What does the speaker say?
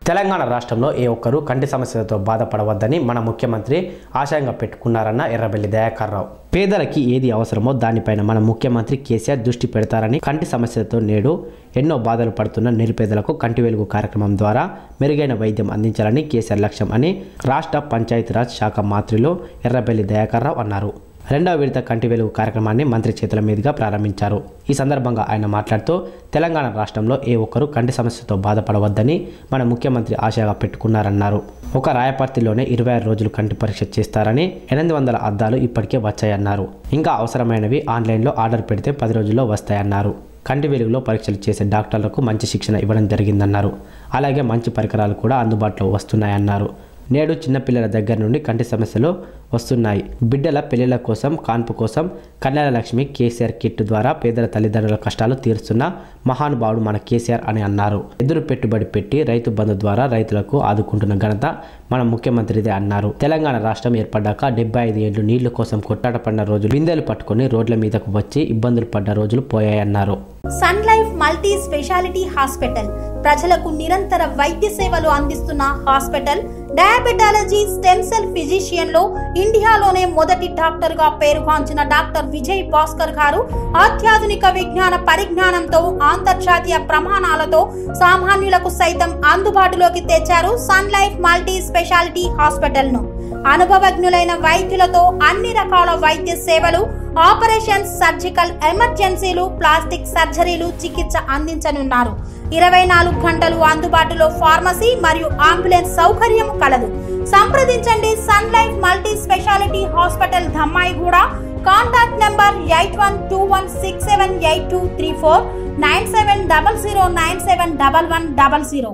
తెలంగాణ రాష్ట్రంలో ఏ ఒక్కరూ కంటి సమస్యలతో బాధపడవద్దని మన ముఖ్యమంత్రి ఆశయంగా పెట్టుకున్నారన్న ఎర్రబెల్లి దయాకర్ రావు పేదలకి ఏది అవసరమో దానిపైన మన ముఖ్యమంత్రి కేసీఆర్ దృష్టి పెడతారని కంటి సమస్యలతో నేడు ఎన్నో బాధలు పడుతున్న నిరుపేదలకు కంటి వెలుగు కార్యక్రమం ద్వారా మెరుగైన వైద్యం అందించాలని కేసీఆర్ లక్ష్యం అని రాష్ట్ర పంచాయతీరాజ్ శాఖ మంత్రులు ఎర్రబెల్లి దయాకర్ రావు అన్నారు రెండవ విడత కంటి వెలుగు కార్యక్రమాన్ని మంత్రి చేతుల మీదుగా ప్రారంభించారు ఈ సందర్భంగా ఆయన మాట్లాడుతూ తెలంగాణ రాష్ట్రంలో ఏ ఒక్కరూ కంటి సమస్యతో బాధపడవద్దని మన ముఖ్యమంత్రి ఆశగా పెట్టుకున్నారన్నారు ఒక రాయపర్తిలోనే ఇరవై ఆరు రోజులు కంటి పరీక్ష చేస్తారని ఎనిమిది వందల అద్దాలు ఇప్పటికే వచ్చాయన్నారు ఇంకా అవసరమైనవి ఆన్లైన్లో ఆర్డర్ పెడితే పది రోజుల్లో వస్తాయన్నారు కంటి వెలుగులో పరీక్షలు చేసే డాక్టర్లకు మంచి శిక్షణ ఇవ్వడం జరిగిందన్నారు అలాగే మంచి పరికరాలు కూడా అందుబాటులో వస్తున్నాయన్నారు నేడు చిన్నపిల్లల దగ్గర నుండి కంటి సమస్యలు వస్తున్నాయి బిడ్డల పెళ్లిళ్ల కోసం కాన్పు కోసం కళ్యాణ లక్ష్మి కేసీఆర్ కిట్ ద్వారా పేదల తల్లిదండ్రుల కష్టాలు తీరుస్తున్న మహానుభావుడు మన కేసీఆర్ అని అన్నారు ఎదురు పెట్టుబడి పెట్టి రైతు బంధు ద్వారా రైతులకు ఆదుకుంటున్న ఘనత మన ముఖ్యమంత్రిదే అన్నారు తెలంగాణ రాష్ట్రం ఏర్పడ్డాక డెబ్బై ఐదు ఏళ్లు నీళ్ల కోసం కొట్టాటపడిన రోజులు బిందెలు పట్టుకొని రోడ్ల మీదకు వచ్చి ఇబ్బందులు పడ్డ రోజులు పోయాయన్నారు Sun Life multi speciality hospital ప్రజలకు నిరంతర వైద్య సేవలు అందిస్తున్న hospital diabetology stem cell physician లో ఇండియాలోనే మొదటి డాక్టర్ గా పేరుగాంచిన డాక్టర్ విజయ్ భాస్కర్ గారు అత్యాధునిక విజ్ఞాన పరిజ్ఞానంతో అంతర్జాతీయ ప్రమాణాలతో సామాన్యులకు సైతం అందుబాటులోకి తెచ్చారు Sun Life multi speciality hospital ను అనుభవజ్ఞులైన వైద్యులతో అన్ని రకాల వైద్య సేవలు ఆపరేషన్స్ సర్జికల్ ఎమర్జెన్సీలు ప్లాస్టిక్ సర్జరీలు చికిత్స అందించనున్నారు ఇరవై నాలుగు గంటలు అందుబాటులో ఫార్మసీ మరియు అంబులెన్స్ సౌకర్యం కలదు సంప్రదించండి Sun Life multi speciality hospital Dammaiguda contact number eight one two one six seven eight two three four nine seven double zero nine seven double one double zero